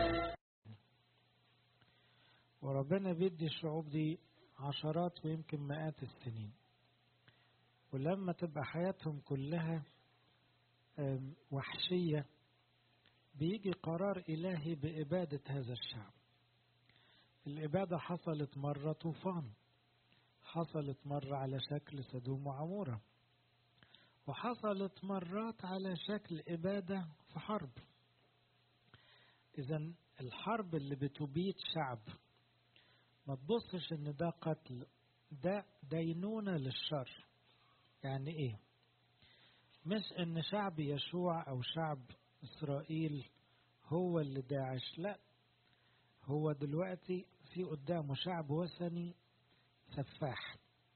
وربنا بيدي الشعوب دي عشرات ويمكن مئات السنين ولما تبقى حياتهم كلها وحشية بيجي قرار إلهي بإبادة هذا الشعب الإبادة حصلت مرة طوفان حصلت مرة على شكل سدوم وعمورة وحصلت مرات على شكل إبادة في حرب إذا الحرب اللي بتبيد شعب ما تبصش إن ده قتل ده دينونة للشر يعني إيه مش إن شعب يشوع أو شعب إسرائيل هو اللي داعش لا هو دلوقتي في قدامه شعب وثني سفاح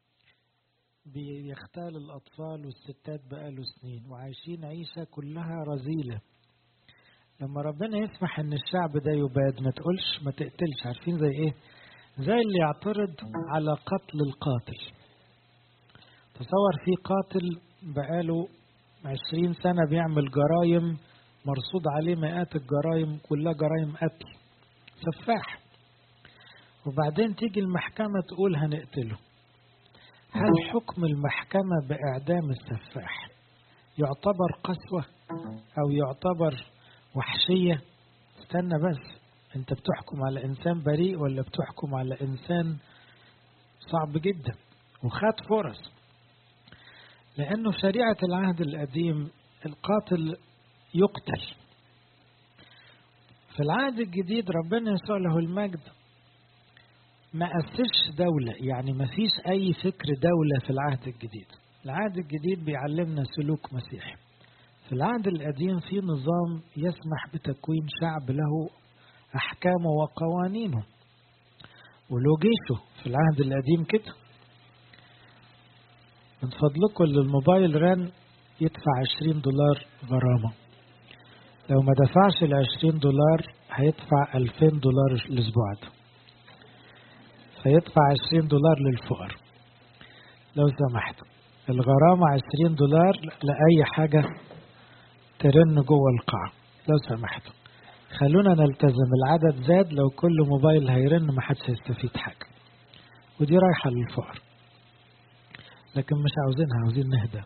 بيختال الأطفال والستات بقاله سنين وعايشين عيشة كلها رذيلة لما ربنا يسمح ان الشعب ده يباد ما تقولش ما تقتلش عارفين زي ايه زي اللي يعترض على قتل القاتل تصور في قاتل بقاله عشرين سنة بيعمل جرايم مرصود عليه مئات الجرايم كلها جرايم قتل سفاح وبعدين تيجي المحكمة تقول هنقتله هل حكم المحكمة بإعدام السفاح يعتبر قسوة أو يعتبر وحشية استنى بس أنت بتحكم على إنسان بريء ولا بتحكم على إنسان صعب جدا وخد فرص لأنه شريعة العهد القديم القاتل يقتل في العهد الجديد ربنا يسوع له المجد ما أسسش دولة يعني ما فيش أي فكر دولة في العهد الجديد العهد الجديد بيعلمنا سلوك مسيحي في العهد القديم في نظام يسمح بتكوين شعب له أحكامه وقوانينه وله جيشه في العهد القديم كده من فضلكم اللي الموبايل رن يدفع عشرين دولار غرامة لو ما دفعش العشرين دولار هيدفع ألفين دولار الأسبوع ده فيدفع عشرين دولار للفقر لو سمحت الغرامة عشرين دولار لأي حاجة ترن جوه القاعة لو سمحت خلونا نلتزم العدد زاد لو كل موبايل هيرن ما حدش هيستفيد حاجة ودي رايحة للفقر لكن مش عاوزينها عاوزين نهدى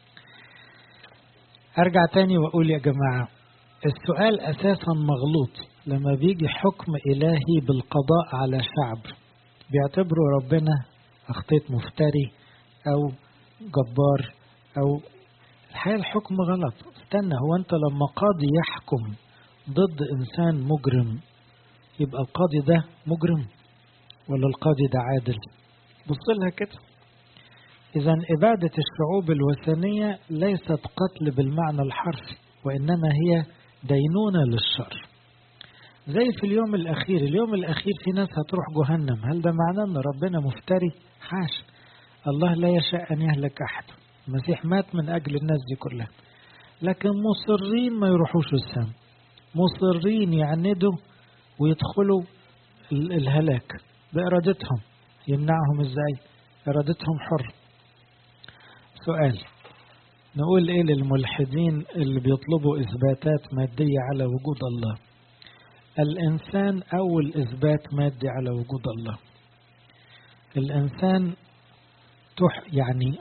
ارجع تاني واقول يا جماعة السؤال اساسا مغلوط لما بيجي حكم الهي بالقضاء على شعب بيعتبروا ربنا اخطيت مفتري او جبار او الحقيقة الحكم غلط استنى هو انت لما قاضي يحكم ضد انسان مجرم يبقى القاضي ده مجرم ولا القاضي ده عادل بص لها كده إذا إبادة الشعوب الوثنية ليست قتل بالمعنى الحرفي وإنما هي دينونة للشر زي في اليوم الأخير اليوم الأخير في ناس هتروح جهنم هل ده معناه أن ربنا مفتري حاش الله لا يشاء أن يهلك أحد المسيح مات من أجل الناس دي كلها لكن مصرين ما يروحوش السم مصرين يعندوا ويدخلوا الهلاك بإرادتهم يمنعهم إزاي إرادتهم حر سؤال نقول ايه للملحدين اللي بيطلبوا اثباتات مادية على وجود الله الانسان اول اثبات مادي على وجود الله الانسان تح يعني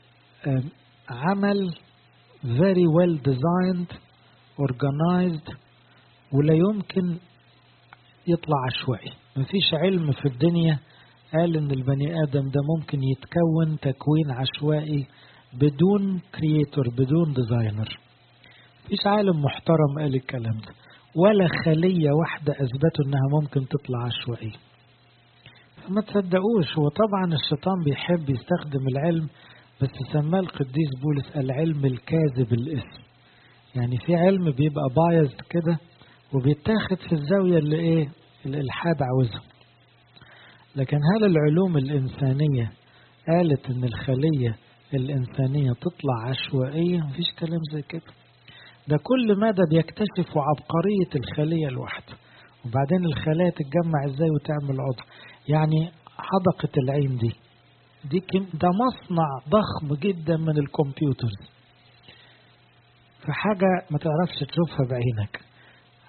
عمل very well designed organized ولا يمكن يطلع عشوائي مفيش علم في الدنيا قال ان البني ادم ده ممكن يتكون تكوين عشوائي بدون كرييتور بدون ديزاينر مفيش عالم محترم قال الكلام ده ولا خلية واحدة أثبتوا إنها ممكن تطلع عشوائية فما تصدقوش هو طبعا الشيطان بيحب يستخدم العلم بس سماه القديس بولس العلم الكاذب الاسم يعني في علم بيبقى بايزد كده وبيتاخد في الزاوية اللي ايه الإلحاد عاوزها لكن هل العلوم الإنسانية قالت إن الخلية الإنسانية تطلع عشوائية مفيش كلام زي كده ده كل مدى بيكتشفوا عبقرية الخلية الواحدة وبعدين الخلايا تتجمع ازاي وتعمل عضو يعني حدقة العين دي دي كم ده مصنع ضخم جدا من الكمبيوترز في حاجة ما تعرفش تشوفها بعينك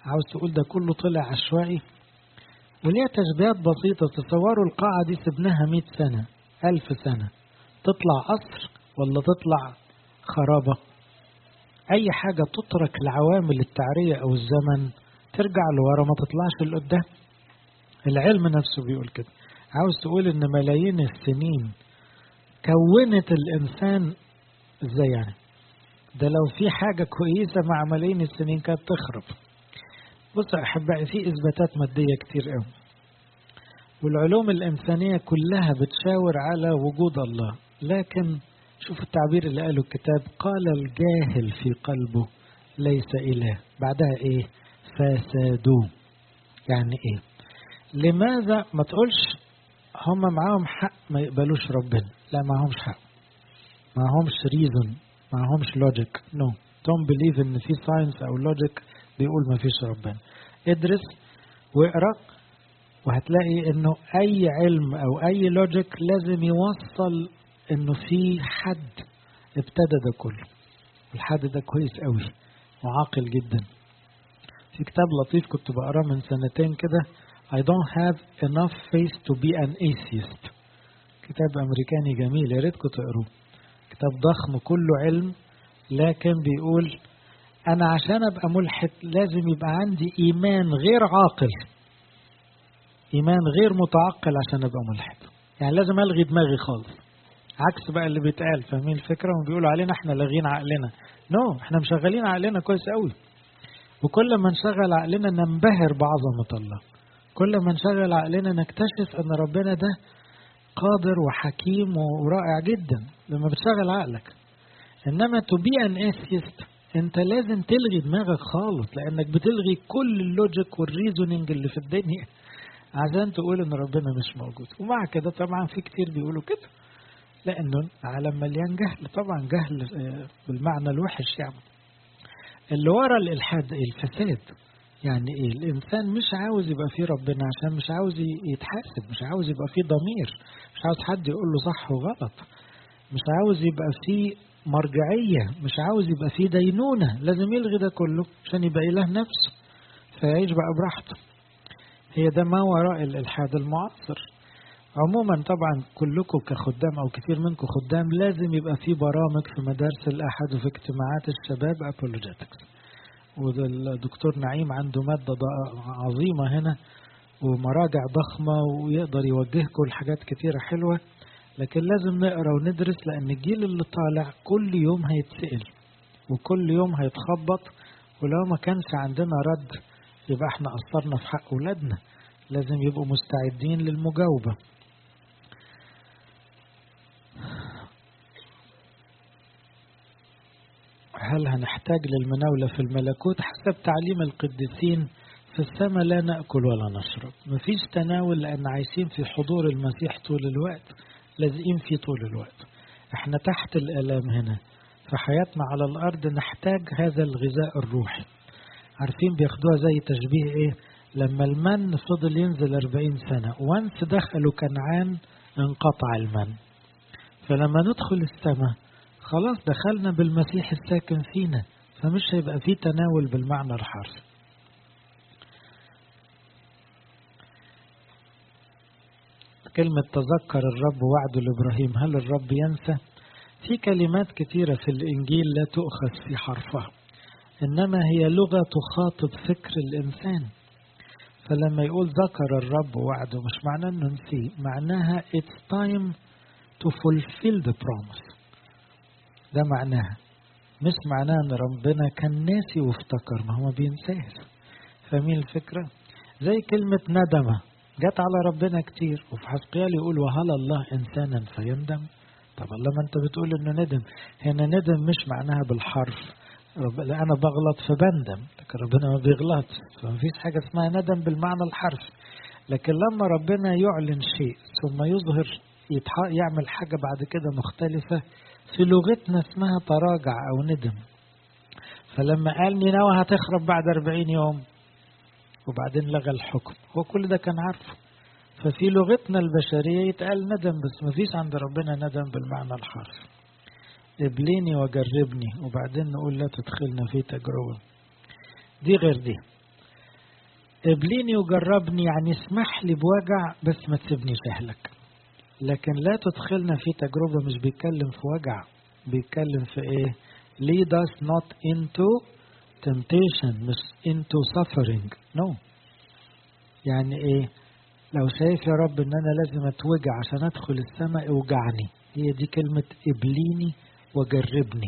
عاوز تقول ده كله طلع عشوائي وليها تشبيهات بسيطة تصوروا القاعة دي سبناها مئة سنة ألف سنة تطلع قصر ولا تطلع خرابة أي حاجة تترك لعوامل التعرية أو الزمن ترجع لورا ما تطلعش لقدام العلم نفسه بيقول كده عاوز تقول إن ملايين السنين كونت الإنسان إزاي يعني ده لو في حاجة كويسة مع ملايين السنين كانت تخرب بص يا أحبائي في إثباتات مادية كتير قوي والعلوم الإنسانية كلها بتشاور على وجود الله لكن شوف التعبير اللي قاله الكتاب قال الجاهل في قلبه ليس إله بعدها إيه فسادوا يعني إيه لماذا ما تقولش هم معاهم حق ما يقبلوش ربنا لا معهمش حق معهمش ريزون معهمش لوجيك نو دونت بليف ان في ساينس او لوجيك بيقول ما فيش ربنا ادرس واقرا وهتلاقي انه اي علم او اي لوجيك لازم يوصل انه في حد ابتدى ده كله الحد ده كويس قوي وعاقل جدا في كتاب لطيف كنت بقراه من سنتين كده I don't have enough faith to be an atheist كتاب أمريكاني جميل يا ريتكم تقروه كتاب ضخم كله علم لكن بيقول أنا عشان أبقى ملحد لازم يبقى عندي إيمان غير عاقل إيمان غير متعقل عشان أبقى ملحد يعني لازم ألغي دماغي خالص عكس بقى اللي بيتقال فاهمين الفكرة وبيقولوا علينا احنا لاغين عقلنا نو no, احنا مشغلين عقلنا كويس قوي وكل ما نشغل عقلنا ننبهر بعظمة الله كل ما نشغل عقلنا نكتشف ان ربنا ده قادر وحكيم ورائع جدا لما بتشغل عقلك انما تو بي ان اثيست انت لازم تلغي دماغك خالص لانك بتلغي كل اللوجيك والريزونينج اللي في الدنيا عشان تقول ان ربنا مش موجود ومع كده طبعا في كتير بيقولوا كده لانه عالم مليان جهل طبعا جهل بالمعنى الوحش يعني اللي ورا الالحاد الفساد يعني ايه الانسان مش عاوز يبقى فيه ربنا عشان مش عاوز يتحاسب مش عاوز يبقى فيه ضمير مش عاوز حد يقول له صح وغلط مش عاوز يبقى فيه مرجعية مش عاوز يبقى فيه دينونة لازم يلغي ده كله عشان يبقى إله نفسه فيعيش بقى براحته هي ده ما وراء الإلحاد المعاصر عموما طبعا كلكم كخدام أو كثير منكم خدام لازم يبقى في برامج في مدارس الأحد وفي اجتماعات الشباب أبولوجيتكس والدكتور نعيم عنده مادة عظيمة هنا ومراجع ضخمة ويقدر يوجهكم لحاجات كتيرة حلوة لكن لازم نقرا وندرس لأن الجيل اللي طالع كل يوم هيتسأل وكل يوم هيتخبط ولو ما كانش عندنا رد يبقى احنا قصرنا في حق أولادنا لازم يبقوا مستعدين للمجاوبة هل هنحتاج للمناولة في الملكوت حسب تعليم القديسين في السماء لا نأكل ولا نشرب مفيش تناول لأن عايشين في حضور المسيح طول الوقت لازقين فيه طول الوقت احنا تحت الآلام هنا في حياتنا على الأرض نحتاج هذا الغذاء الروحي عارفين بياخدوها زي تشبيه ايه لما المن فضل ينزل أربعين سنة وانس دخلوا كنعان انقطع المن فلما ندخل السماء خلاص دخلنا بالمسيح الساكن فينا فمش هيبقى فيه تناول بالمعنى الحرفي كلمة تذكر الرب وعده لإبراهيم هل الرب ينسى؟ في كلمات كثيرة في الإنجيل لا تؤخذ في حرفها إنما هي لغة تخاطب فكر الإنسان فلما يقول ذكر الرب وعده مش معناه إنه نسيه معناها it's time to fulfill the promise ده معناها مش معناه ان ربنا كان ناسي وافتكر ما هو بينساش فاهمين الفكرة زي كلمة ندمة جت على ربنا كتير وفي حسقيال يقول وهل الله إنسانا فيندم طب الله ما انت بتقول انه ندم هنا ندم مش معناها بالحرف رب... لا انا بغلط فبندم لكن ربنا ما بيغلطش فما فيش حاجة اسمها ندم بالمعنى الحرفي لكن لما ربنا يعلن شيء ثم يظهر يتح... يعمل حاجة بعد كده مختلفة في لغتنا اسمها تراجع أو ندم فلما قال نينوى هتخرب بعد أربعين يوم وبعدين لغى الحكم هو كل ده كان عارفه ففي لغتنا البشرية يتقال ندم بس ما فيش عند ربنا ندم بالمعنى الحرفي ابليني وجربني وبعدين نقول لا تدخلنا في تجربة دي غير دي قبليني وجربني يعني اسمح لي بوجع بس ما تسيبنيش اهلك لكن لا تدخلنا في تجربة مش بيتكلم في وجع بيتكلم في ايه lead us not into temptation مش into suffering no يعني ايه لو شايف يا رب ان انا لازم اتوجع عشان ادخل السماء اوجعني هي دي كلمة ابليني وجربني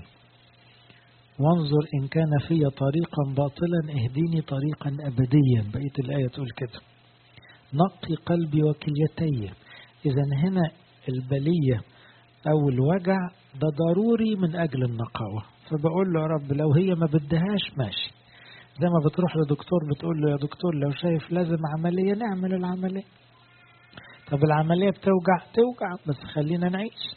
وانظر إن كان في طريقا باطلا اهديني طريقا أبديا بقية الآية تقول كده نقي قلبي وكليتي إذا هنا البلية أو الوجع ده ضروري من أجل النقاوة فبقول له يا رب لو هي ما بدهاش ماشي زي ما بتروح لدكتور بتقول له يا دكتور لو شايف لازم عملية نعمل العملية طب العملية بتوجع توجع بس خلينا نعيش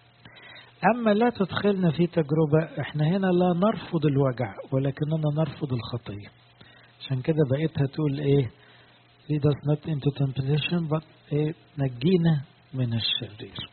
أما لا تدخلنا في تجربة احنا هنا لا نرفض الوجع ولكننا نرفض الخطية عشان كده بقيتها تقول ايه lead us not into temptation but ايه نجينا من الشرير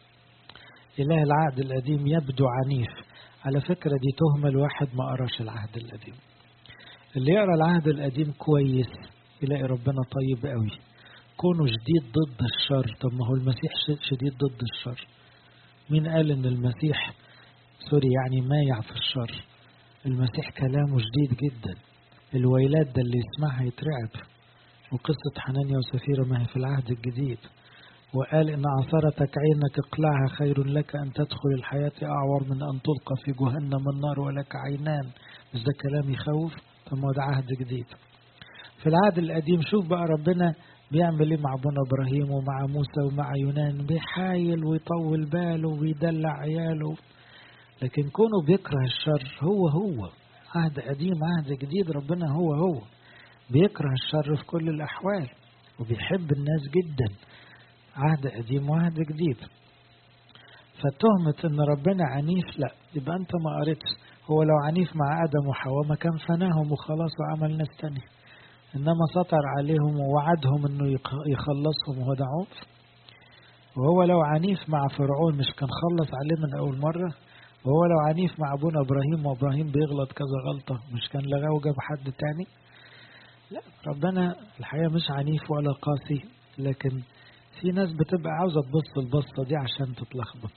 إله العهد القديم يبدو عنيف على فكرة دي تهمة الواحد ما قراش العهد القديم اللي يقرا العهد القديم كويس يلاقي ربنا طيب قوي كونه شديد ضد الشر طب ما هو المسيح شديد ضد الشر مين قال ان المسيح سوري يعني مايع في الشر المسيح كلامه شديد جدا الويلات ده اللي يسمعها يترعب وقصة حنانيا وسفيرة ما هي في العهد الجديد وقال إن عثرتك عينك اقلعها خير لك أن تدخل الحياة أعور من أن تلقى في جهنم النار ولك عينان مش ده كلام يخوف طب ما ده عهد جديد في العهد القديم شوف بقى ربنا بيعمل ايه مع ابونا ابراهيم ومع موسى ومع يونان بيحايل ويطول باله ويدلع عياله لكن كونه بيكره الشر هو هو عهد قديم عهد جديد ربنا هو هو بيكره الشر في كل الاحوال وبيحب الناس جدا عهد قديم وعهد جديد فتهمة ان ربنا عنيف لا يبقى انت ما قريتش هو لو عنيف مع ادم وحواء ما كان فناهم وخلاص وعمل ناس تانية انما سطر عليهم ووعدهم انه يخلصهم وهو ده عنف وهو لو عنيف مع فرعون مش كان خلص عليه من اول مرة وهو لو عنيف مع ابونا ابراهيم وابراهيم بيغلط كذا غلطة مش كان لغاه وجاب حد تاني لا ربنا الحقيقة مش عنيف ولا قاسي لكن في ناس بتبقى عاوزة تبص البصة دي عشان تتلخبط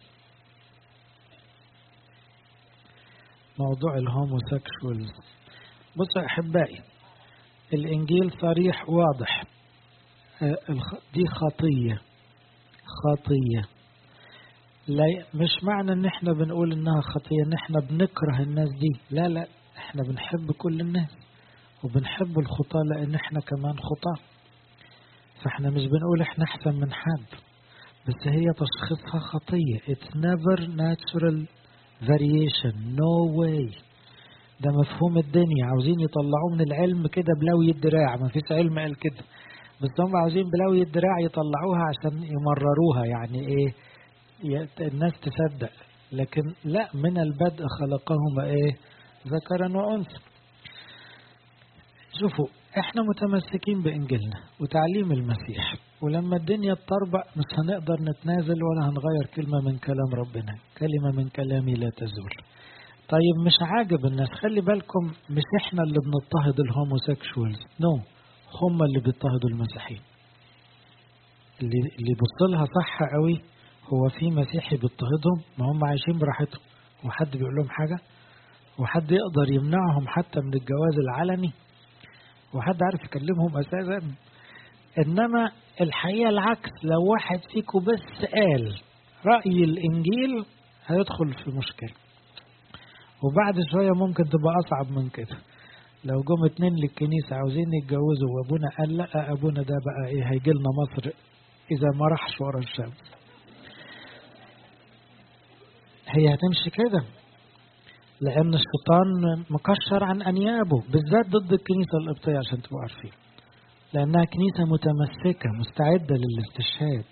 موضوع الهوموسيكشوالز بصوا يا أحبائي الإنجيل صريح واضح دي خطية خطية لا مش معنى ان احنا بنقول انها خطية ان احنا بنكره الناس دي لا لا احنا بنحب كل الناس وبنحب الخطاة لان احنا كمان خطاة فاحنا مش بنقول احنا احسن من حد بس هي تشخيصها خطية it's never natural variation no way ده مفهوم الدنيا عاوزين يطلعوه من العلم كده بلوي الدراع ما فيش علم قال كده بس هم عاوزين بلوي الدراع يطلعوها عشان يمرروها يعني ايه الناس تصدق لكن لا من البدء خلقهما ايه ذكرا وانثى شوفوا احنا متمسكين بانجيلنا وتعليم المسيح ولما الدنيا تطربق مش هنقدر نتنازل ولا هنغير كلمة من كلام ربنا كلمة من كلامي لا تزول طيب مش عاجب الناس خلي بالكم مش احنا اللي بنضطهد الهوموسيكشوالز نو no. هم اللي بيضطهدوا المسيحيين اللي اللي يبص لها صح قوي هو في مسيحي بيضطهدهم ما هم عايشين براحتهم وحد بيقول لهم حاجة وحد يقدر يمنعهم حتى من الجواز العلني وحد عارف يكلمهم أساسا إنما الحقيقة العكس لو واحد فيكم بس قال رأي الإنجيل هيدخل في مشكلة وبعد شوية ممكن تبقى أصعب من كده لو جم اتنين للكنيسة عاوزين يتجوزوا وابونا قال لا ابونا ده بقى ايه هيجي لنا مصر اذا ما راحش ورا الشمس هي هتمشي كده لان الشيطان مكشر عن انيابه بالذات ضد الكنيسة القبطية عشان تبقوا عارفين لانها كنيسة متمسكة مستعدة للاستشهاد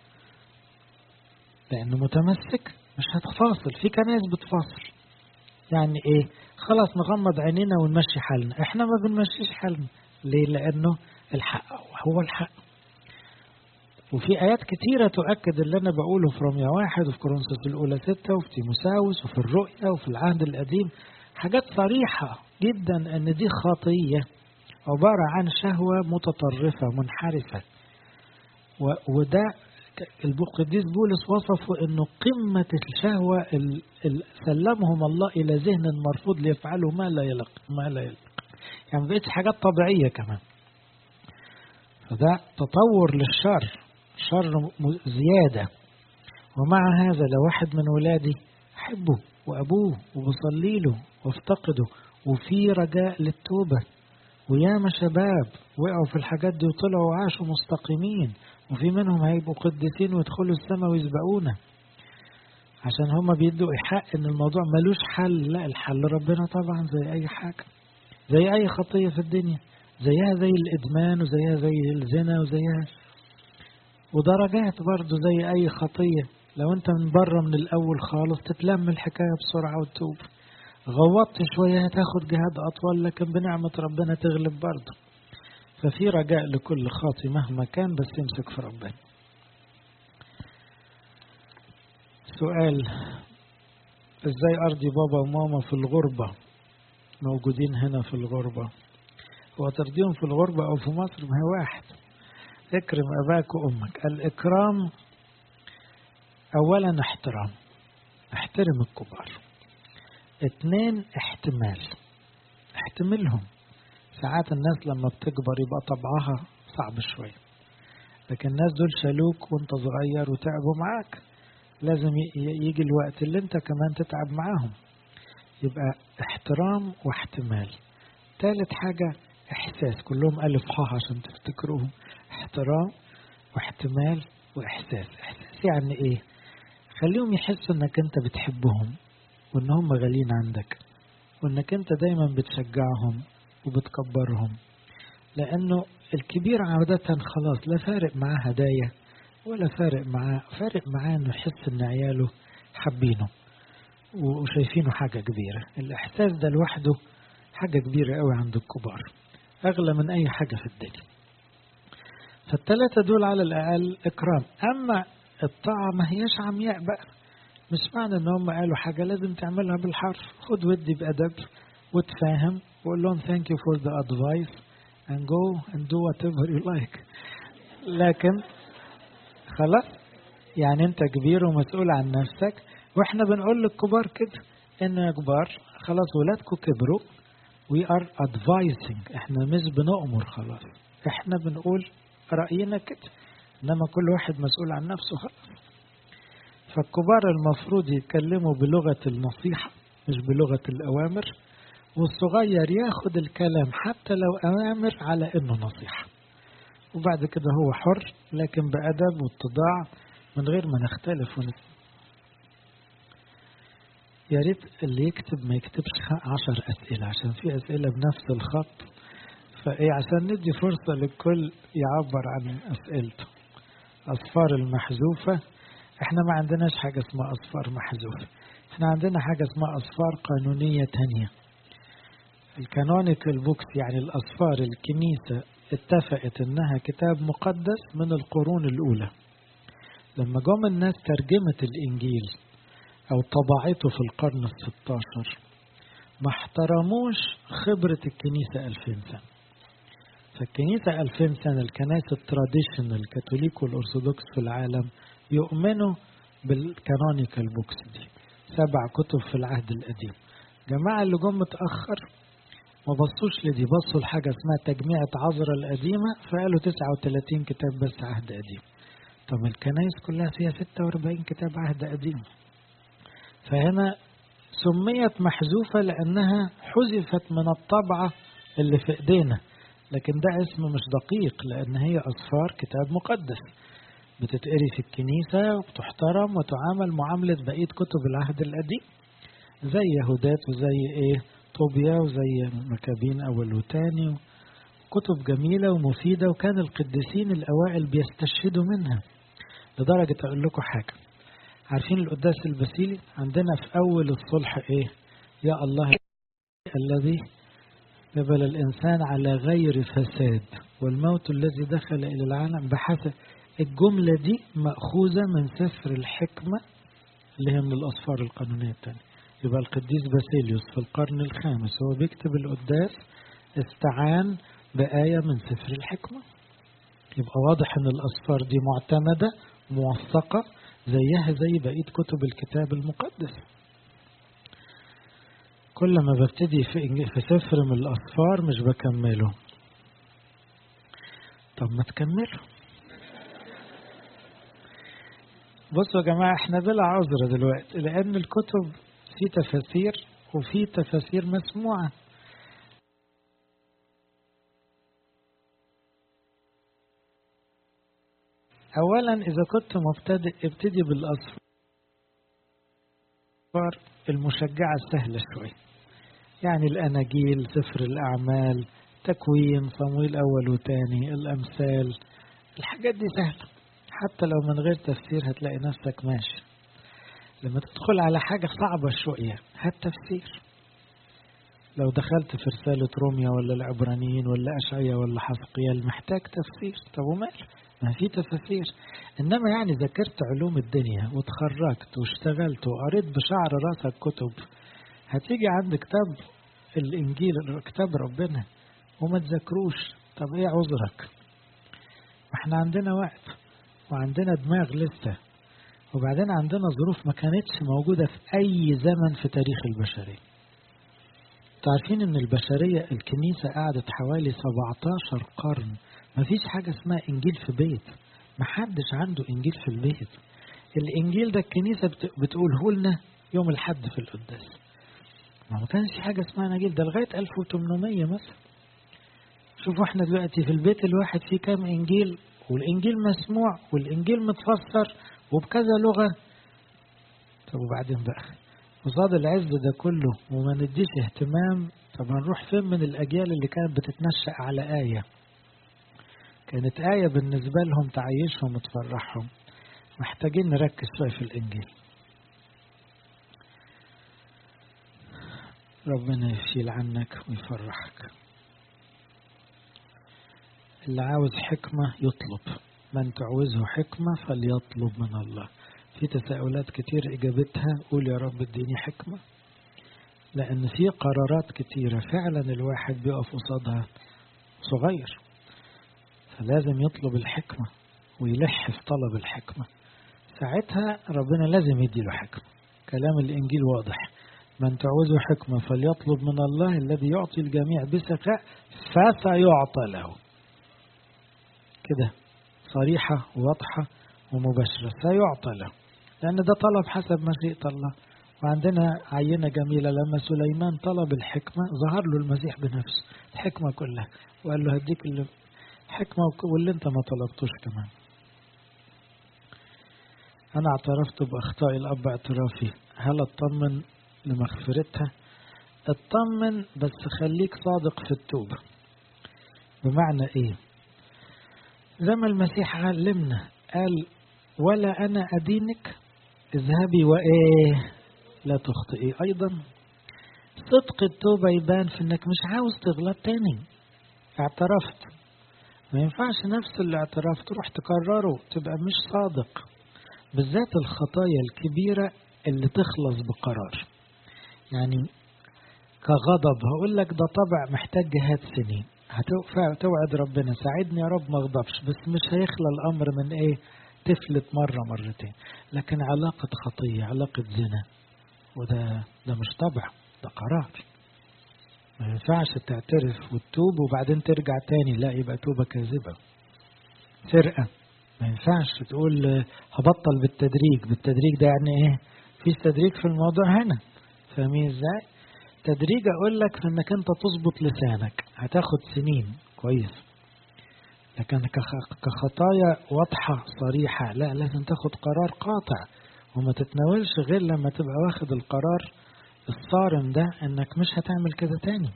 لانه متمسك مش هتفاصل في كنايس بتفاصل يعني ايه خلاص نغمض عينينا ونمشي حالنا احنا ما بنمشيش حالنا ليه لانه الحق هو الحق وفي آيات كتيرة تؤكد اللي أنا بقوله في رمية واحد وفي كورنثوس الأولى ستة وفي تيموساوس وفي الرؤيا وفي العهد القديم حاجات صريحة جدا أن دي خطية عبارة عن شهوة متطرفة منحرفة وده القديس بولس وصفه انه قمة الشهوة اللي سلمهم الله الى ذهن مرفوض ليفعلوا ما لا يلق ما لا يلق يعني ما بقتش حاجات طبيعية كمان فده تطور للشر شر زيادة ومع هذا لو واحد من ولادي أحبه وأبوه وبصلي له وافتقده وفي رجاء للتوبة وياما شباب وقعوا في الحاجات دي وطلعوا وعاشوا مستقيمين وفي منهم هيبقوا قديسين ويدخلوا السماء ويسبقونا عشان هما بيدوا إيحاء إن الموضوع ملوش حل لا الحل ربنا طبعا زي أي حاجة زي أي خطية في الدنيا زيها زي الإدمان وزيها زي الزنا وزيها ودرجات برضه زي أي خطية لو أنت من بره من الأول خالص تتلم الحكاية بسرعة وتتوب غوطت شوية هتاخد جهاد أطول لكن بنعمة ربنا تغلب برضه ففي رجاء لكل خاطي مهما كان بس يمسك في ربنا سؤال ازاي ارضي بابا وماما في الغربة موجودين هنا في الغربة هو ترضيهم في الغربة او في مصر ما هي واحد اكرم اباك وامك الاكرام اولا احترام احترم الكبار اتنين احتمال احتملهم ساعات الناس لما بتكبر يبقى طبعها صعب شوية لكن الناس دول شالوك وانت صغير وتعبوا معاك لازم يجي الوقت اللي انت كمان تتعب معاهم يبقى احترام واحتمال ثالث حاجة احساس كلهم الف حاء عشان تفتكروهم احترام واحتمال واحساس احساس يعني ايه خليهم يحسوا انك انت بتحبهم وان هم غاليين عندك وانك انت دايما بتشجعهم وبتكبرهم لانه الكبير عادة خلاص لا فارق معاه هدايا ولا فارق معاه فارق معاه انه يحس ان عياله حابينه وشايفينه حاجة كبيرة الاحساس ده لوحده حاجة كبيرة قوي عند الكبار اغلى من اي حاجة في الدنيا فالثلاثة دول على الاقل اكرام اما الطاعة ما هياش عمياء بقى مش معنى ان هم قالوا حاجة لازم تعملها بالحرف خد ودي بأدب وتفاهم وقول لهم thank you for the advice and go and do whatever you like لكن خلاص يعني انت كبير ومسؤول عن نفسك واحنا بنقول للكبار كده انه يا كبار خلاص ولادكم كبروا we are advising احنا مش بنأمر خلاص احنا بنقول رأينا كده انما كل واحد مسؤول عن نفسه خلاص فالكبار المفروض يتكلموا بلغة النصيحة مش بلغة الأوامر والصغير ياخد الكلام حتى لو أوامر على إنه نصيحة وبعد كده هو حر لكن بأدب واتضاع من غير ما نختلف ونت... يا ريت اللي يكتب ما يكتبش عشر أسئلة عشان في أسئلة بنفس الخط فإيه عشان ندي فرصة للكل يعبر عن أسئلته أصفار المحذوفة احنا ما عندناش حاجة اسمها أصفار محذوفة احنا عندنا حاجة اسمها أصفار قانونية تانية الكانونيكال بوكس يعني الأصفار الكنيسة اتفقت انها كتاب مقدس من القرون الأولى لما جم الناس ترجمت الإنجيل أو طبعته في القرن الستاشر ما احترموش خبرة الكنيسة ألفين سنة فالكنيسة ألفين سنة الكنائس التراديشنال الكاثوليك والأرثوذكس في العالم يؤمنوا بالكانونيكال بوكس دي سبع كتب في العهد القديم جماعة اللي جم متأخر ما بصوش لدي بصوا لحاجة اسمها تجميعة عذرة القديمة فقالوا 39 كتاب بس عهد قديم طب الكنائس كلها فيها 46 كتاب عهد قديم فهنا سميت محذوفة لأنها حذفت من الطبعة اللي في إيدينا لكن ده اسم مش دقيق لأن هي أصفار كتاب مقدس بتتقري في الكنيسة وبتحترم وتعامل معاملة بقية كتب العهد القديم زي يهودات وزي إيه طوبيا وزي مكابين أول وتاني كتب جميلة ومفيدة وكان القديسين الأوائل بيستشهدوا منها لدرجة أقول لكم حاجة عارفين القداس البسيلي عندنا في أول الصلح إيه يا الله الذي جبل الإنسان على غير فساد والموت الذي دخل إلى العالم بحسب الجملة دي مأخوذة من سفر الحكمة اللي هي من الأصفار القانونية الثانية يبقى القديس باسيليوس في القرن الخامس هو بيكتب القداس استعان بآية من سفر الحكمة يبقى واضح ان الأسفار دي معتمدة موثقة زيها زي بقية كتب الكتاب المقدس كل ما ببتدي في, في سفر من الأسفار مش بكمله طب ما تكمله بصوا يا جماعة احنا بلا عذر دلوقتي لأن الكتب في تفاسير وفي تفاسير مسموعة أولا إذا كنت مبتدئ ابتدي بالأصفار المشجعة السهلة شوي يعني الأناجيل سفر الأعمال تكوين صمويل أول وتاني الأمثال الحاجات دي سهلة حتى لو من غير تفسير هتلاقي نفسك ماشي لما تدخل على حاجة صعبة شوية هات تفسير لو دخلت في رسالة روميا ولا العبرانيين ولا أشعية ولا حسقيال محتاج تفسير طب ومال ما في تفاسير إنما يعني ذاكرت علوم الدنيا وتخرجت واشتغلت وقريت بشعر راسك كتب هتيجي عند كتاب الإنجيل كتاب ربنا وما تذاكروش طب إيه عذرك؟ ما احنا عندنا وقت وعندنا دماغ لسه وبعدين عندنا ظروف ما كانتش موجودة في أي زمن في تاريخ البشرية تعرفين ان البشرية الكنيسة قعدت حوالي 17 قرن ما فيش حاجة اسمها انجيل في بيت ما حدش عنده انجيل في البيت الانجيل ده الكنيسة بتقوله لنا يوم الحد في القداس ما كانش حاجة اسمها انجيل ده لغاية 1800 مثلا شوفوا احنا دلوقتي في البيت الواحد فيه كام انجيل والانجيل مسموع والانجيل متفسر وبكذا لغة طب وبعدين بقى قصاد العز ده كله وما نديش اهتمام طب هنروح فين من الأجيال اللي كانت بتتنشأ على آية كانت آية بالنسبة لهم تعيشهم وتفرحهم محتاجين نركز شوية في الإنجيل ربنا يشيل عنك ويفرحك اللي عاوز حكمة يطلب من تعوزه حكمة فليطلب من الله في تساؤلات كتير إجابتها قول يا رب اديني حكمة لأن في قرارات كتيرة فعلا الواحد بيقف قصادها صغير فلازم يطلب الحكمة ويلح في طلب الحكمة ساعتها ربنا لازم يديله حكمة كلام الإنجيل واضح من تعوزه حكمة فليطلب من الله الذي يعطي الجميع بسخاء فسيعطى له كده صريحة واضحة ومباشرة سيعطى له لأن ده طلب حسب مشيئة الله وعندنا عينة جميلة لما سليمان طلب الحكمة ظهر له المسيح بنفسه الحكمة كلها وقال له هديك الحكمة واللي انت ما طلبتوش كمان أنا اعترفت بأخطائي الأب اعترافي هل اطمن لمغفرتها اطمن بس خليك صادق في التوبة بمعنى ايه زي ما المسيح علمنا قال ولا أنا أدينك اذهبي وإيه لا تخطئي أيضا صدق التوبة يبان في إنك مش عاوز تغلط تاني اعترفت ما ينفعش نفس الاعتراف تروح تكرره تبقى مش صادق بالذات الخطايا الكبيرة اللي تخلص بقرار يعني كغضب هقول لك ده طبع محتاج جهاد سنين هتوعد ربنا ساعدني يا رب ما اغضبش بس مش هيخلى الامر من ايه تفلت مرة مرتين لكن علاقة خطية علاقة زنا وده ده مش طبع ده قرار ما ينفعش تعترف وتتوب وبعدين ترجع تاني لا يبقى توبة كاذبة سرقة ما ينفعش تقول هبطل بالتدريج بالتدريج ده يعني ايه في تدريج في الموضوع هنا فاهمين ازاي تدريج اقول لك في انك انت تظبط لسانك هتاخد سنين كويس لكن كخطايا واضحة صريحة لا لازم تاخد قرار قاطع وما تتناولش غير لما تبقى واخد القرار الصارم ده انك مش هتعمل كده تاني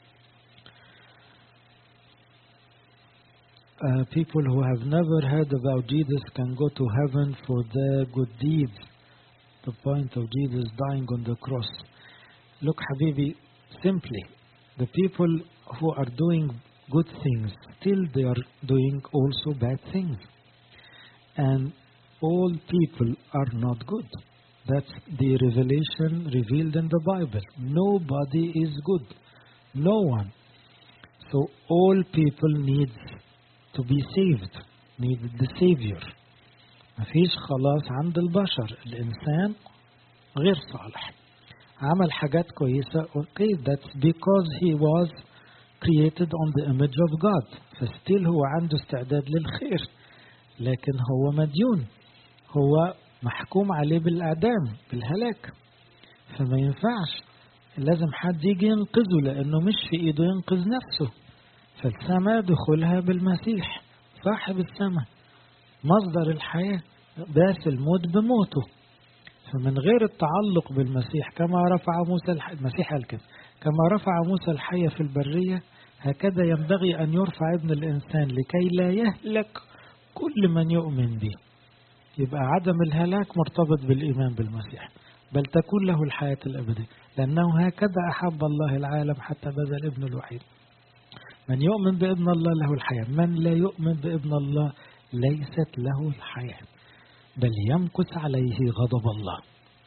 Uh, people who have never heard about Jesus can go to heaven for their good deeds. The point of Jesus dying on the cross. Look, Habibi, simply, the people who are doing good things, still they are doing also bad things. And all people are not good. That's the revelation revealed in the Bible. Nobody is good. No one. So all people need to be saved, need the Savior. مفيش خلاص عند البشر الإنسان غير صالح عمل حاجات كويسة okay that's because he was created on the image of God فستيل هو عنده استعداد للخير لكن هو مديون هو محكوم عليه بالإعدام بالهلاك فما ينفعش لازم حد يجي ينقذه لأنه مش في إيده ينقذ نفسه فالسماء دخولها بالمسيح صاحب السماء مصدر الحياة باس الموت بموته فمن غير التعلق بالمسيح كما رفع موسى الح... المسيح قال كده كما رفع موسى الحية في البرية هكذا ينبغي أن يرفع ابن الإنسان لكي لا يهلك كل من يؤمن به يبقى عدم الهلاك مرتبط بالإيمان بالمسيح بل تكون له الحياة الأبدية لأنه هكذا أحب الله العالم حتى بذل ابن الوحيد من يؤمن بابن الله له الحياة من لا يؤمن بابن الله ليست له الحياة بل يمكث عليه غضب الله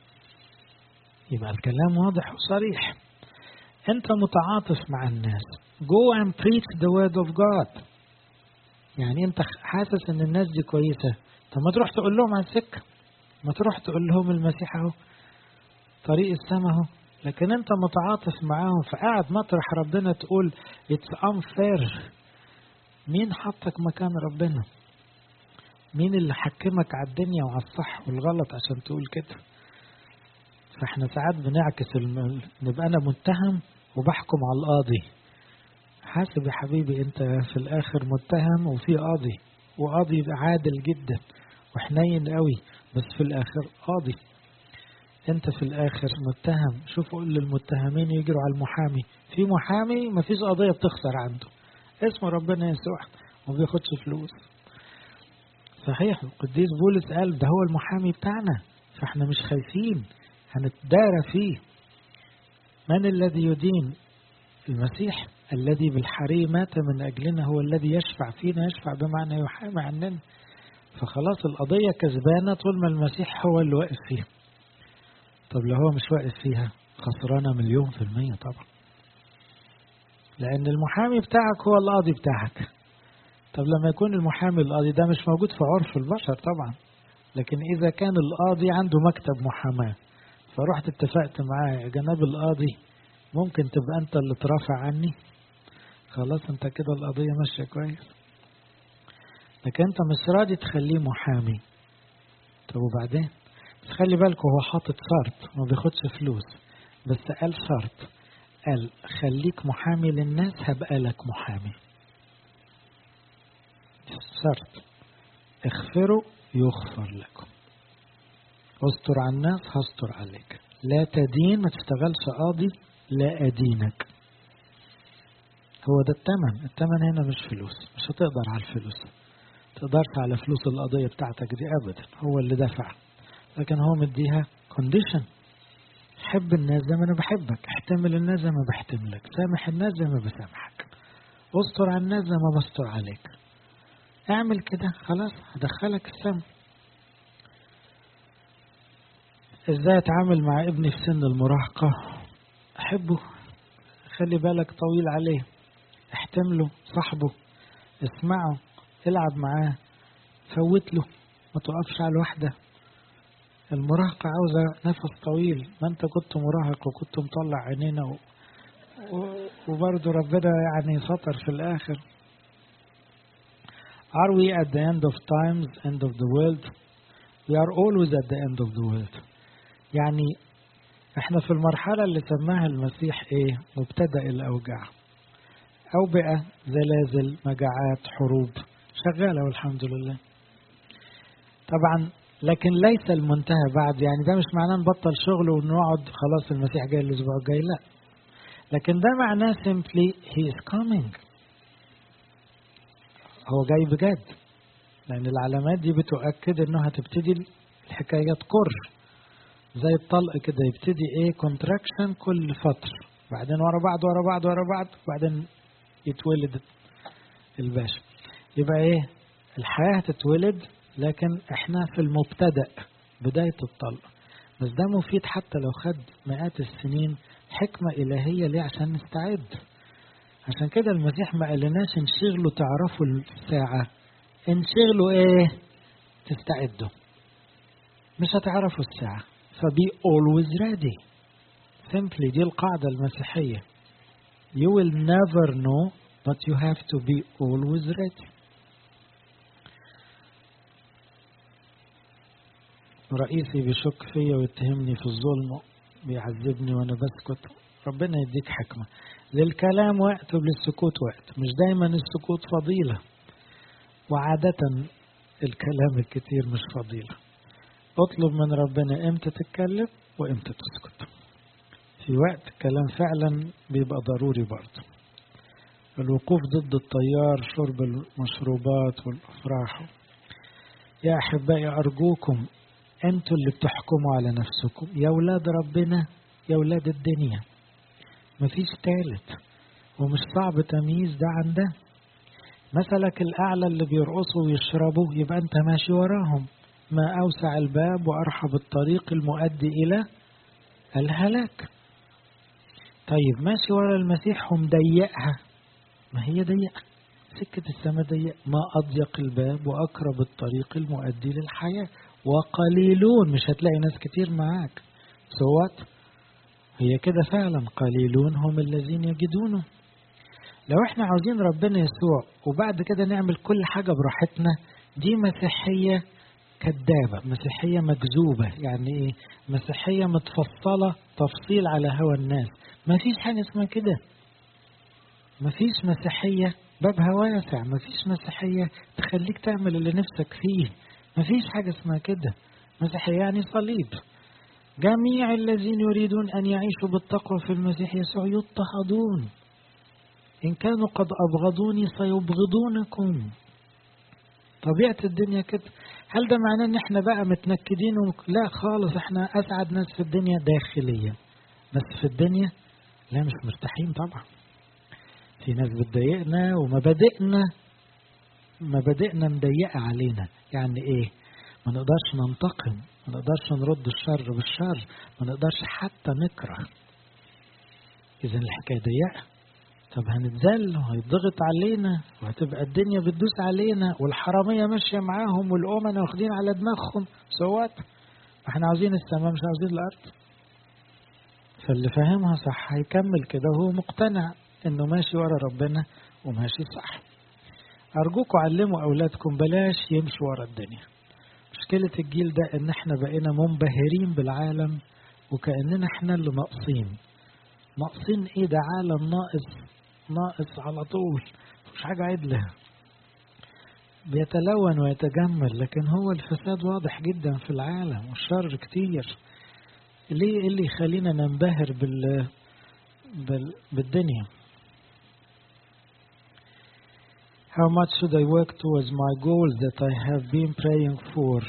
يبقى الكلام واضح وصريح أنت متعاطف مع الناس go and preach the word of God يعني أنت حاسس أن الناس دي كويسة طب ما تروح تقول لهم عن السكة ما تروح تقول لهم المسيح اهو طريق السماء اهو لكن انت متعاطف معاهم فقاعد مطرح ربنا تقول it's unfair مين حطك مكان ربنا مين اللي حكمك على الدنيا وعلى الصح والغلط عشان تقول كده فاحنا ساعات بنعكس الم... نبقى انا متهم وبحكم على القاضي حاسب يا حبيبي انت في الاخر متهم وفي قاضي وقاضي عادل جدا وحنين قوي بس في الاخر قاضي انت في الاخر متهم شوف قول للمتهمين يجروا على المحامي في محامي ما فيش قضية بتخسر عنده اسمه ربنا يسوع وما بياخدش فلوس صحيح القديس بولس قال ده هو المحامي بتاعنا فاحنا مش خايفين هنتدارى فيه من الذي يدين المسيح الذي بالحري مات من أجلنا هو الذي يشفع فينا يشفع بمعنى يحامي عننا فخلاص القضية كسبانة طول ما المسيح هو اللي واقف فيها طب لو هو مش واقف فيها خسرانة مليون في المية طبعا لأن المحامي بتاعك هو القاضي بتاعك طب لما يكون المحامي القاضي ده مش موجود في عرف البشر طبعا لكن إذا كان القاضي عنده مكتب محاماة فرحت اتفقت معاه جناب القاضي ممكن تبقى أنت اللي ترافع عني خلاص أنت كده القضية ماشية كويس لكن أنت مش راضي تخليه محامي طب وبعدين بس خلي بالك هو حاطط شرط ما بياخدش فلوس بس قال شرط قال خليك محامي للناس هبقى لك محامي شرط اغفروا يغفر لكم استر على الناس هستر عليك لا تدين ما تشتغلش قاضي لا أدينك هو ده التمن التمن هنا مش فلوس مش هتقدر على الفلوس تقدرش على فلوس القضية بتاعتك دي أبدا هو اللي دفع لكن هو مديها كونديشن حب الناس زي ما أنا بحبك احتمل الناس زي ما بحتملك سامح الناس زي ما بسامحك استر على الناس زي ما بستر عليك اعمل كده خلاص هدخلك السما ازاي اتعامل مع ابني في سن المراهقة احبه خلي بالك طويل عليه احتمله صاحبه اسمعه العب معاه فوت له ما تقفش على الواحدة المراهقة عاوزة نفس طويل ما انت كنت مراهق وكنت مطلع عينينا و... و... وبرضه ربنا يعني سطر في الآخر Are we at the end of times, end of the world? We are always at the end of the world. يعني احنا في المرحلة اللي سماها المسيح ايه مبتدأ الأوجاع أوبئة زلازل مجاعات حروب شغالة والحمد لله طبعا لكن ليس المنتهى بعد يعني ده مش معناه نبطل شغل ونقعد خلاص المسيح جاي الأسبوع الجاي لا لكن ده معناه simply he is coming هو جاي بجد لأن العلامات دي بتؤكد إنه هتبتدي الحكاية تكر زي الطلق كده يبتدي ايه كونتراكشن كل فترة بعدين ورا بعض ورا بعض ورا بعض وبعدين يتولد الباشا يبقى ايه الحياة هتتولد لكن احنا في المبتدأ بداية الطلق بس ده مفيد حتى لو خد مئات السنين حكمة إلهية ليه عشان نستعد عشان كده المسيح ما قالناش انشغلوا تعرفوا الساعة انشغلوا ايه تستعدوا مش هتعرفوا الساعة فبي always ready simply دي القاعدة المسيحية you will never know but you have to be always ready رئيسي بيشك فيا ويتهمني في الظلم بيعذبني وانا بسكت ربنا يديك حكمة للكلام وقت وللسكوت وقت مش دايما السكوت فضيلة وعادة الكلام الكتير مش فضيلة اطلب من ربنا امتى تتكلم وامتى تسكت في وقت الكلام فعلا بيبقى ضروري برضه الوقوف ضد التيار شرب المشروبات والافراح يا احبائي ارجوكم انتوا اللي بتحكموا على نفسكم يا اولاد ربنا يا اولاد الدنيا مفيش تالت ومش صعب تمييز ده عن ده مثلك الأعلى اللي بيرقصوا ويشربوا يبقى أنت ماشي وراهم ما أوسع الباب وأرحب الطريق المؤدي إلى الهلاك طيب ماشي ورا المسيح ومضيقها ما هي ضيقة سكة السماء ضيقة ما أضيق الباب وأقرب الطريق المؤدي للحياة وقليلون مش هتلاقي ناس كتير معاك سوات هي كده فعلا قليلون هم الذين يجدونه لو احنا عاوزين ربنا يسوع وبعد كده نعمل كل حاجة براحتنا دي مسيحية كذابة مسيحية مكذوبة يعني ايه مسيحية متفصلة تفصيل على هوى الناس ما فيش حاجة اسمها كده ما فيش مسيحية بابها واسع ما فيش مسيحية تخليك تعمل اللي نفسك فيه ما فيش حاجة اسمها كده مسيحية يعني صليب جميع الذين يريدون أن يعيشوا بالتقوى في المسيح يسوع يضطهدون إن كانوا قد أبغضوني سيبغضونكم طبيعة الدنيا كده هل ده معناه ان احنا بقى متنكدين ومك... لا خالص احنا اسعد ناس في الدنيا داخليا بس في الدنيا لا مش مرتاحين طبعا في ناس بتضايقنا ومبادئنا مبادئنا مضيقة علينا يعني ايه ما نقدرش ننتقم ما نقدرش نرد الشر بالشر ما نقدرش حتى نكره اذا الحكاية ضيقة طب هنتذل وهيتضغط علينا وهتبقى الدنيا بتدوس علينا والحرامية ماشية معاهم والأمنا واخدين على دماغهم سوات احنا عاوزين السماء مش عاوزين الأرض فاللي فاهمها صح هيكمل كده وهو مقتنع انه ماشي ورا ربنا وماشي صح أرجوكم علموا أولادكم بلاش يمشوا ورا الدنيا مشكلة الجيل ده إن إحنا بقينا منبهرين بالعالم وكأننا إحنا اللي ناقصين ناقصين إيه ده عالم ناقص ناقص على طول مش حاجة عدلة بيتلون ويتجمل لكن هو الفساد واضح جدا في العالم والشر كتير ليه اللي يخلينا ننبهر بال... بال... بالدنيا How much should I work towards my goals that I have been praying for?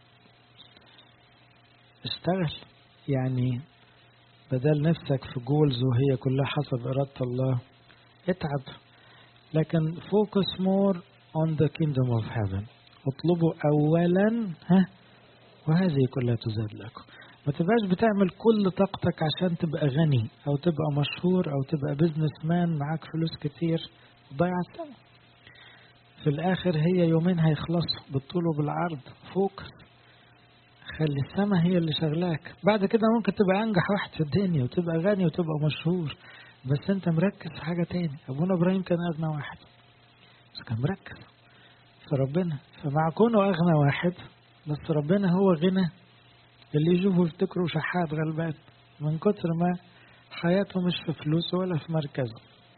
اشتغل يعني بدل نفسك في جولز وهي كلها حسب إرادة الله اتعب لكن focus more on the kingdom of heaven اطلبوا أولا ها وهذه كلها تزاد لكم ما تبقاش بتعمل كل طاقتك عشان تبقى غني أو تبقى مشهور أو تبقى بزنس مان معاك فلوس كتير ضيع السنة في الآخر هي يومين هيخلصوا بالطول وبالعرض فوكس خلي السما هي اللي شغلاك بعد كده ممكن تبقى أنجح واحد في الدنيا وتبقى غني وتبقى مشهور بس أنت مركز في حاجة تاني أبونا إبراهيم كان أغنى واحد بس كان مركز في ربنا فمع كونه أغنى واحد بس ربنا هو غنى اللي يشوفه يفتكروا شحات غلبان من كتر ما حياته مش في فلوسه ولا في مركزه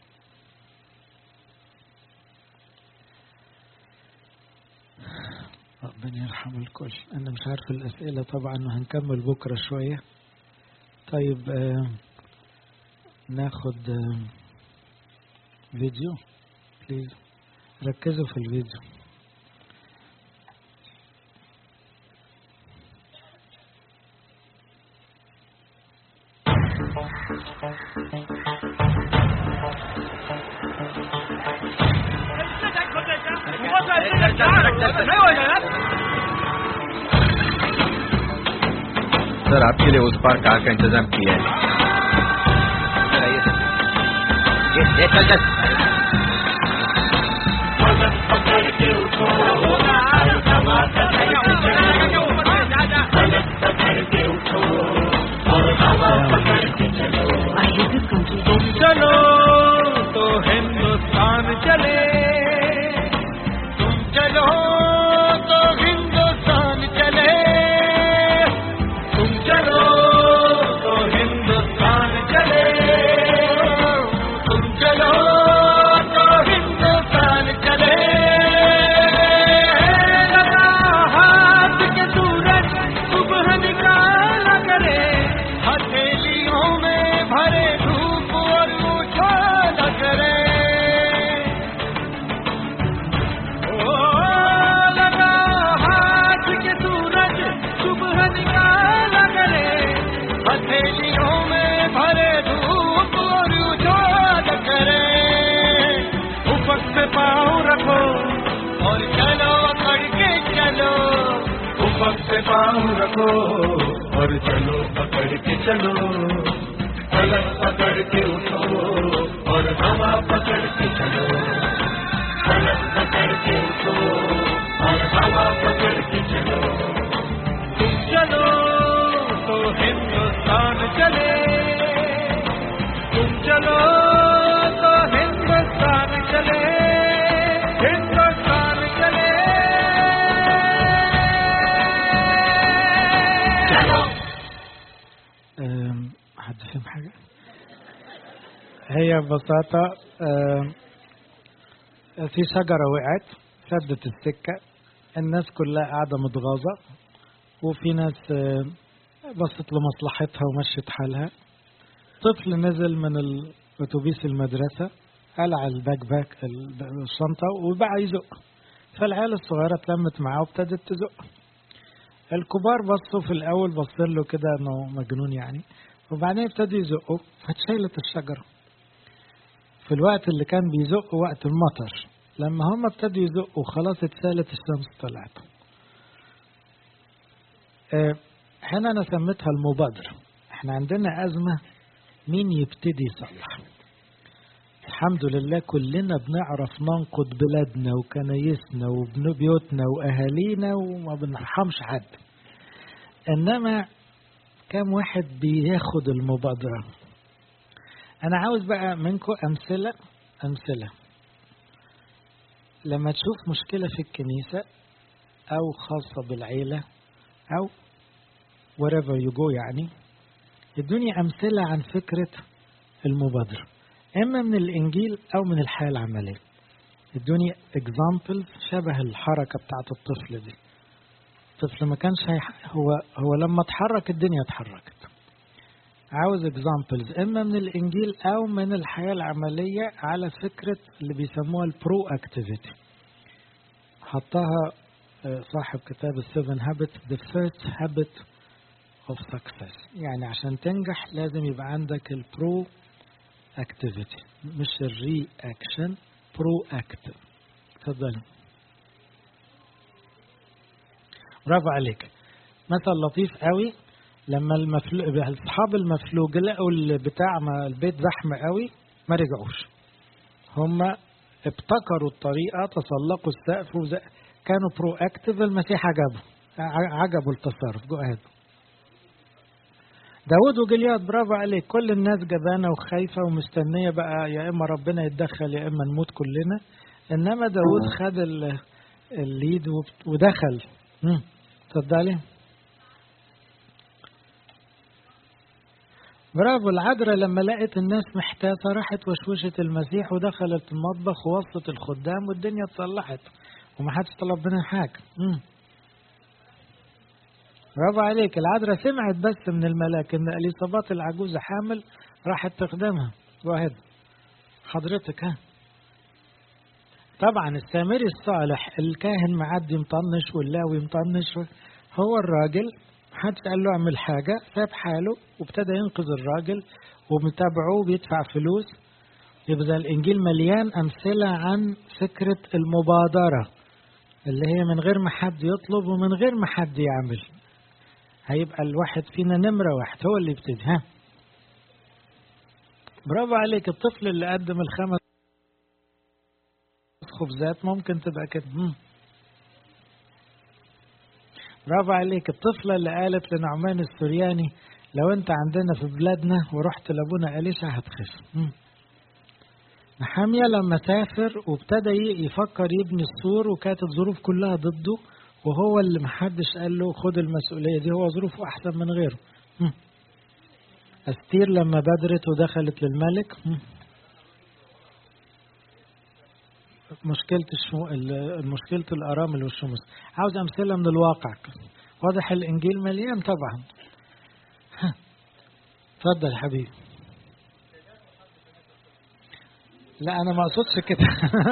ربنا يرحم الكل أنا مش عارف الأسئلة طبعا وهنكمل بكرة شوية طيب آه ناخد آه فيديو بليز ركزوا في الفيديو sir आपके लिए उस पार कार का इंतजाम किया है ये चल चल चलो तो हिंदुस्तान चले तुम चलो तो हिंदुस्तान चले तुम चलो तो हिंदुस्तान चले तुम चलो तो हिंदुस्तान चले लगा हाथ के सूरज सुबह निकाला करे हथेलियों में भरे धूप और उछाला करे ओ लगा हाथ के सूरज सुबह निकाला करे हथेलियों में भरे धूप और उछाला करे ऊपर से पाँव रखो और चलो पकड़ के चलो ऊपर से पाँव रखो और चलो पकड़ के चलो पलक पकड़ के उठो और हवा पकड़ के चलो पलक पकड़ के उठो और हवा पकड़ के चलो तुम चलो तो हिंदुस्तान चले तुम चलो तो हिंदुस्तान चले हिंदुस्तान चले أم، حد فهم حاجة؟ هي ببساطة أم، في شجرة وقعت سدت السكة الناس كلها قاعدة متغاظة وفي ناس أم، بصت لمصلحتها ومشت حالها طفل نزل من الأتوبيس المدرسة قلع الباك باك ال- الشنطة وبقى يزق فالعيال الصغيرة اتلمت معاه وابتدت تزق الكبار بصوا في الأول بصوا له كده إنه مجنون يعني وبعدين ابتدوا يزقوا فاتشالت الشجرة في الوقت اللي كان بيزق وقت المطر لما هم ابتدوا يزقوا خلاص اتسالت الشمس طلعت آه، هنا أنا سميتها المبادرة احنا عندنا أزمة مين يبتدي يصلح الحمد لله كلنا بنعرف ننقد بلادنا وكنايسنا وبيوتنا وأهالينا وما بنرحمش حد إنما كم واحد بياخد المبادرة أنا عاوز بقى منكم أمثلة أمثلة لما تشوف مشكلة في الكنيسة أو خاصة بالعيلة أو wherever you go يعني ادوني أمثلة عن فكرة المبادرة إما من الإنجيل أو من الحياة العملية ادوني examples شبه الحركة بتاعت الطفل دي الطفل ما كانش هيح... هو هو لما اتحرك الدنيا اتحركت عاوز examples إما من الإنجيل أو من الحياة العملية على فكرة اللي بيسموها البرو اكتيفيتي حطها آه، صاحب كتاب السيفن هابتس the first habit of success يعني عشان تنجح لازم يبقى عندك البرو اكتيفيتي مش الري اكشن برو اكتيف اتفضل برافو عليك مثل لطيف قوي لما المفلوج اصحاب المفلوج لقوا البتاع ما البيت زحمه قوي ما رجعوش هم ابتكروا الطريقه تسلقوا السقف وز... كانوا برو اكتيف المسيح عجبه ع- عجبوا التصرف جو اهيد داود وجلياد برافو عليك كل الناس جبانة وخايفة ومستنية بقى يا إما ربنا يتدخل يا إما نموت كلنا إنما داود خد ال- الليد وبت- ودخل مم. اتفضلي برافو العذراء لما لقت الناس محتاسة راحت وشوشت المسيح ودخلت المطبخ ووسط الخدام والدنيا اتصلحت ومحدش طلب منها حاجة مم. برافو عليك العذراء سمعت بس من الملاك ان اليصابات العجوزة حامل راحت تخدمها واحد حضرتك ها طبعا السامري الصالح الكاهن معدي مطنش واللاوي مطنش هو الراجل محدش قال له اعمل حاجة ساب حاله وابتدى ينقذ الراجل ومتابعه وبيدفع فلوس يبقى الانجيل مليان امثلة عن فكرة المبادرة اللي هي من غير ما حد يطلب ومن غير ما حد يعمل هيبقى الواحد فينا نمرة واحد هو اللي يبتدي ها برافو عليك الطفل اللي قدم الخمس خبزات ممكن تبقى كده مم. برافو عليك الطفلة اللي قالت لنعمان السورياني لو انت عندنا في بلادنا ورحت لابونا أليشع هتخف مم. نحامية لما سافر وابتدى يفكر يبني السور وكانت الظروف كلها ضده وهو اللي محدش قال له خد المسؤولية دي هو ظروفه أحسن من غيره مم. أستير لما بدرت ودخلت للملك مم. مشكلة الشمو... ال- مشكلة الأرامل والشموس عاوز أمثلة من الواقع واضح الإنجيل مليان طبعا ها. اتفضل يا حبيبي لا أنا ما أقصدش كده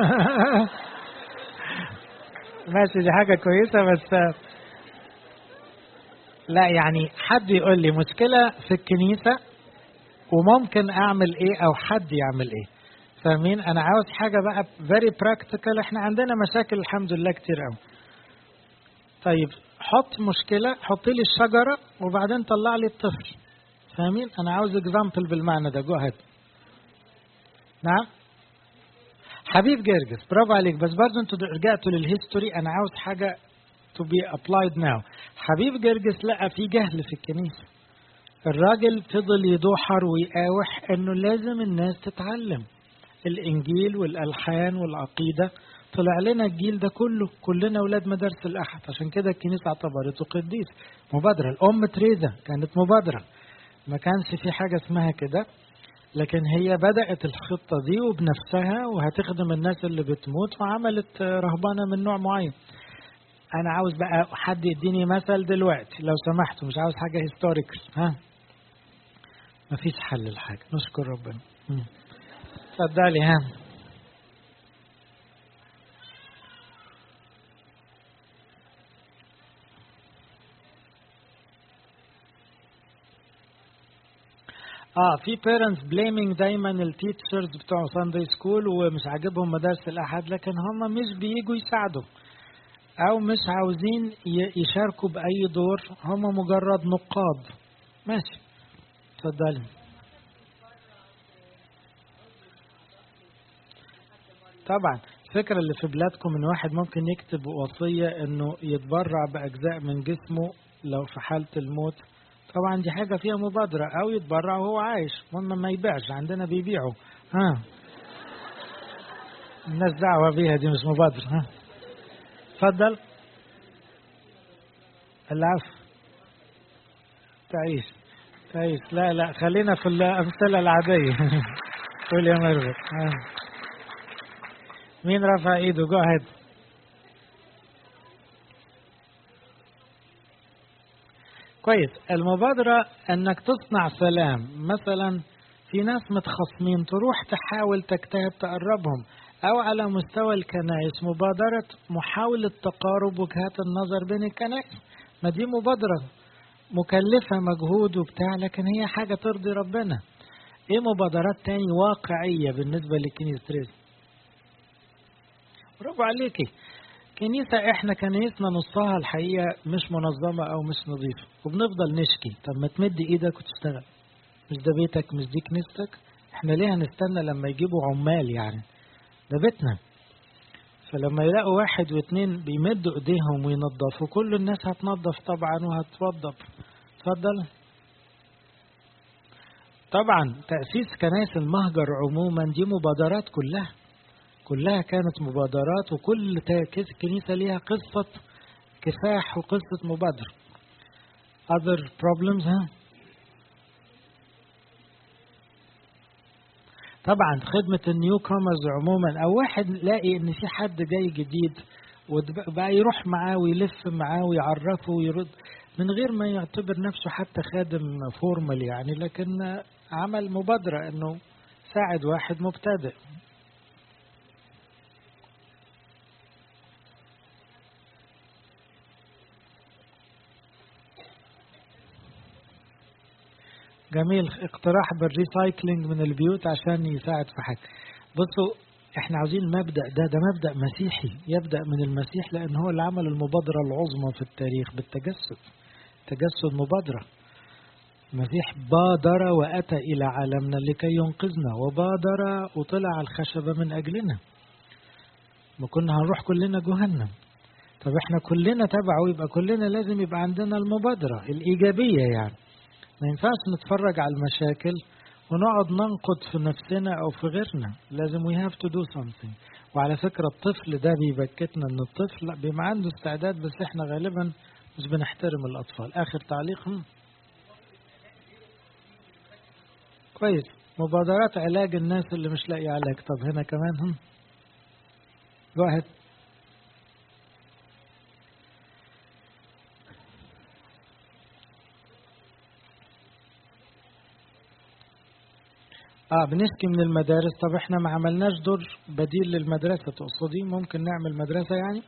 ماشي دي حاجة كويسة بس لا يعني حد يقول لي مشكلة في الكنيسة وممكن أعمل إيه أو حد يعمل إيه فاهمين انا عاوز حاجه بقى فيري براكتيكال احنا عندنا مشاكل الحمد لله كتير قوي طيب حط مشكله حط لي الشجره وبعدين طلع لي الطفل فاهمين انا عاوز اكزامبل بالمعنى ده جو هيد نعم حبيب جرجس برافو عليك بس برضه انتوا رجعتوا للهيستوري انا عاوز حاجه to be applied now حبيب جرجس لقى في جهل في الكنيسه الراجل فضل يدوحر ويقاوح انه لازم الناس تتعلم الانجيل والالحان والعقيده طلع لنا الجيل ده كله كلنا اولاد مدارس الاحد عشان كده الكنيسه اعتبرته قديس مبادره الام تريزا كانت مبادره ما كانش في حاجه اسمها كده لكن هي بدات الخطه دي وبنفسها وهتخدم الناس اللي بتموت وعملت رهبانه من نوع معين انا عاوز بقى حد يديني مثل دلوقتي لو سمحتوا مش عاوز حاجه هيستوريكال ها مفيش حل للحاجه نشكر ربنا مم. اتفضلي ها اه في بيرنتس بليمينج دايما التيتشرز بتوع ساندي سكول ومش عاجبهم مدارس الاحد لكن هم مش بييجوا يساعدوا او مش عاوزين ي- يشاركوا باي دور هم مجرد نقاد ماشي اتفضلي طبعا الفكرة اللي في بلادكم ان واحد ممكن يكتب وصية انه يتبرع باجزاء من جسمه لو في حالة الموت طبعا دي حاجة فيها مبادرة او يتبرع وهو عايش المهم ما يبيعش عندنا بيبيعوا ها الناس دعوة بيها دي مش مبادرة ها اتفضل العفو تعيش تعيش لا لا خلينا في الأمثلة العادية قول يا مربط ها. مين رفع ايده جو ahead كويس المبادرة انك تصنع سلام مثلا في ناس متخاصمين تروح تحاول تجتهد تقربهم او على مستوى الكنائس مبادرة محاولة تقارب وجهات النظر بين الكنائس ما دي مبادرة مكلفة مجهود وبتاع لكن هي حاجة ترضي ربنا ايه مبادرات تاني واقعية بالنسبة للكنيسة تريزا برافو عليكي كنيسة احنا كنيسنا نصها الحقيقة مش منظمة او مش نظيفة وبنفضل نشكي طب ما تمد ايدك وتشتغل مش ده بيتك مش دي كنيستك احنا ليه هنستنى لما يجيبوا عمال يعني ده بيتنا فلما يلاقوا واحد واثنين بيمدوا ايديهم وينظفوا كل الناس هتنظف طبعا وهتوضب اتفضل طبعا تأسيس كنائس المهجر عموما دي مبادرات كلها كلها كانت مبادرات وكل تا- كنيسة ليها قصة كفاح وقصة مبادرة other problems ها طبعا خدمة النيو كومرز عموما أو واحد لاقي إن في حد جاي جديد وبقى يروح معاه ويلف معاه ويعرفه ويرد من غير ما يعتبر نفسه حتى خادم فورمال يعني لكن عمل مبادرة إنه ساعد واحد مبتدئ جميل اقتراح بالريسايكلينج من البيوت عشان يساعد في حاجة بصوا احنا عاوزين المبدأ ده ده مبدأ مسيحي يبدأ من المسيح لأن هو اللي عمل المبادرة العظمى في التاريخ بالتجسد تجسد مبادرة المسيح بادر وأتى إلى عالمنا لكي ينقذنا وبادر وطلع الخشبة من أجلنا ما كنا هنروح كلنا جهنم طب احنا كلنا تبعه يبقى كلنا لازم يبقى عندنا المبادرة الإيجابية يعني ما ينفعش نتفرج على المشاكل ونقعد ننقد في نفسنا أو في غيرنا لازم we have to do something وعلى فكرة الطفل ده بيبكتنا ان الطفل بيبقى عنده استعداد بس احنا غالبا مش بنحترم الأطفال آخر تعليق هم. كويس مبادرات علاج الناس اللي مش لاقي علاج طب هنا كمان هم واحد اه بنشكي من المدارس طب احنا ما عملناش دور بديل للمدرسة تقصدي ممكن نعمل مدرسة يعني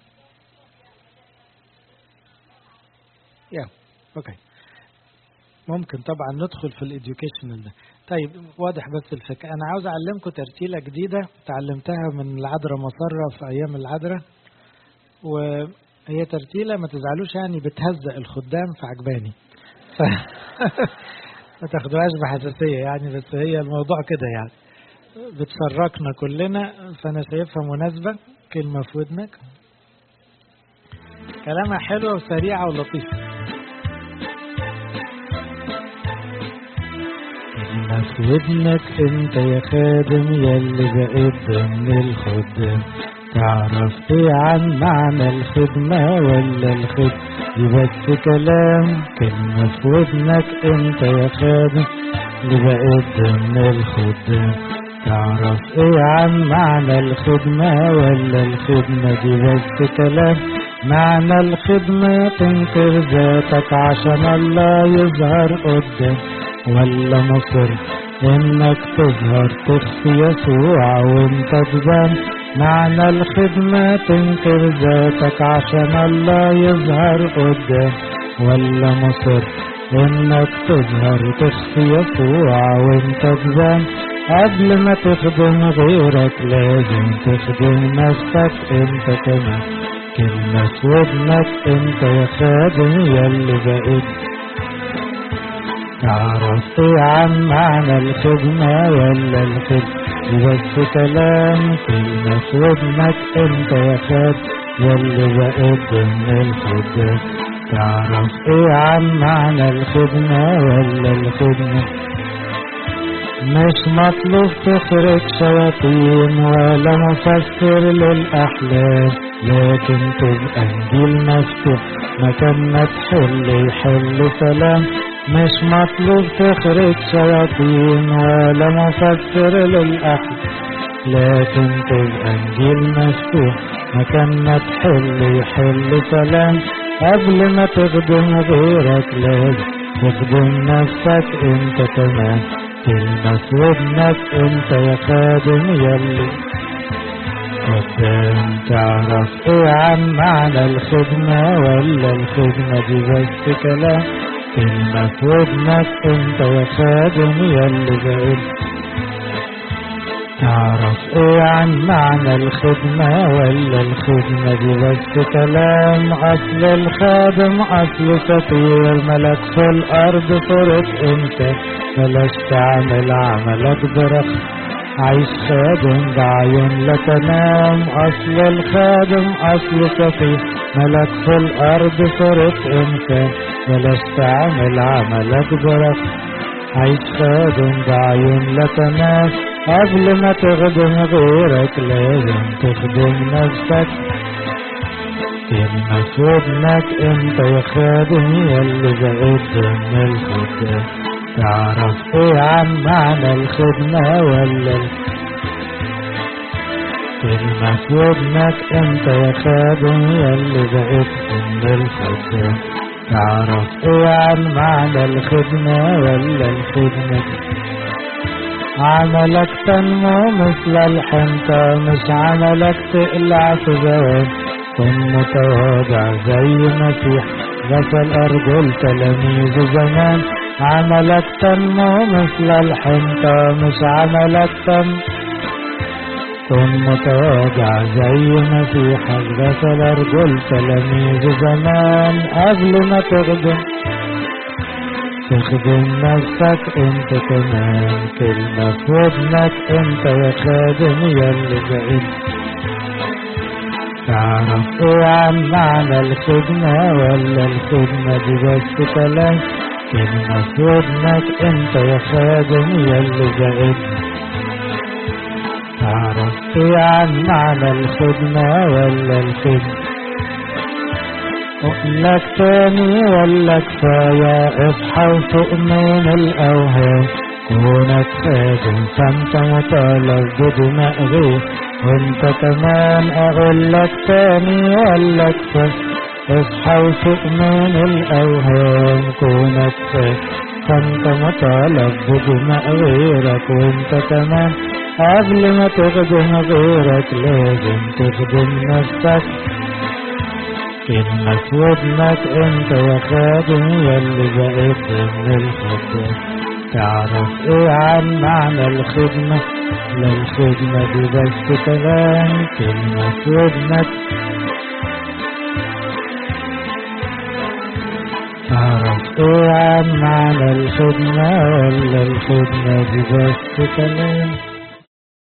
يا اوكي ممكن طبعا ندخل في الاديوكيشنال ده طيب واضح بس الفكرة انا عاوز اعلمكم ترتيلة جديدة تعلمتها من العذراء مسرة في ايام العذراء وهي ترتيلة ما تزعلوش يعني بتهزق الخدام فعجباني ف... ما تاخدوهاش بحساسية يعني بس هي الموضوع كده يعني بتفرقنا كلنا فأنا شايفها مناسبة كلمة في ودنك كلامها حلوة وسريعة ولطيفة كلمة في ودنك انت يا خادم يلي بقيت ضمن الخدام تعرف ايه عن معنى الخدمة ولا الخدمة دي بس كلام كلمة في ودنك انت يا خادم اللي بقيت ضمن الخدام تعرف ايه عن معنى الخدمة ولا الخدمة دي بس كلام معنى الخدمة تنكر ذاتك عشان الله يظهر قدام ولا مصر انك تظهر تخفي يسوع وانت تبان معنى الخدمة تنكر ذاتك عشان الله يظهر قدام ولا مصر انك تظهر تخفي يسوع وانت تبان قبل ما تخدم غيرك لازم تخدم نفسك انت كمان كلمة في ودنك انت يا خادم يلي بقيت تعرف ايه عن معنى الخدمة ولا الخدمة بس كلام كلمة في ودنك انت يا خاد يلي بقيت ضمن الخدام تعرف ايه عن معنى الخدمة ولا الخدمة مش مطلوب تخرج شياطين ولا مفسر للأحلام لكن تبقى انجيل مفتوح مكان ما تحل يحل سلام مش مطلوب تخرج شياطين ولا مفسر للأحلام لكن تبقى انجيل مفتوح مكان ما تحل يحل سلام قبل ما تخدم غيرك لازم تخدم نفسك انت كمان كلمة في ودنك انت يا خادم يلي قدام تعرف ايه عن معنى الخدمة ولا الخدمة دي بس كلام كلمة في ودنك انت يا خادم يلي بقيت تعرف ايه عن معنى الخدمة ولا الخدمة دي بس كلام اصل الخادم اصل سفير ملك في الارض فرق انت بلاش تعمل عملك برخ عيش خادم بعيون لا تنام اصل الخادم اصل سفير ملك في الارض فرق انت بلاش تعمل عملك برخ عيش خادم بعيون لا تنام قبل ما تخدم غيرك لازم تخدم نفسك كلمة في ودنك انت يا خادم يلي بقيت ضمن الخدام تعرف ايه عن معنى الخدمة ولا ال... كلمة في ودنك انت يا خادم يلي بقيت ضمن الخدام تعرف ايه عن معنى الخدمة ولا الخدمة عملك تنمو مثل الحنطة مش عملك تقلع في زوال كن متواضع زي مسيح غسل أرجل تلاميذ زمان عملك تنمو مثل الحنطة مش عملك تنمو كن متواضع زي مسيحك غسل أرجل تلاميذ زمان قبل ما تخدم تخدم نفسك انت كمان كلمة في ودنك انت يا خادم يلي بعيد تعرف ايه عن معنى الخدمة ولا الخدمة دي بس كلام كلمة في ودنك انت يا خادم يلي بعيد تعرف ايه عن معنى الخدمة ولا الخدمة لك تاني ولا كفاية اصحى وتؤمن الأوهام كونك خادم فانت مطالب بدماء غير وانت كمان اقول لك تاني ولا كفاية اصحى وتؤمن الأوهام كونك خادم فانت مطالب بدماء غيرك وانت كمان قبل ما تخدم غيرك لازم تخدم نفسك كلمة في ودنك انت يا خادم يلي بقيت من الخدام تعرف ايه عن معنى الخدمة لا الخدمة دي بس كلام كلمة في ودنك تعرف ايه عن معنى الخدمة ولا الخدمة دي بس كلام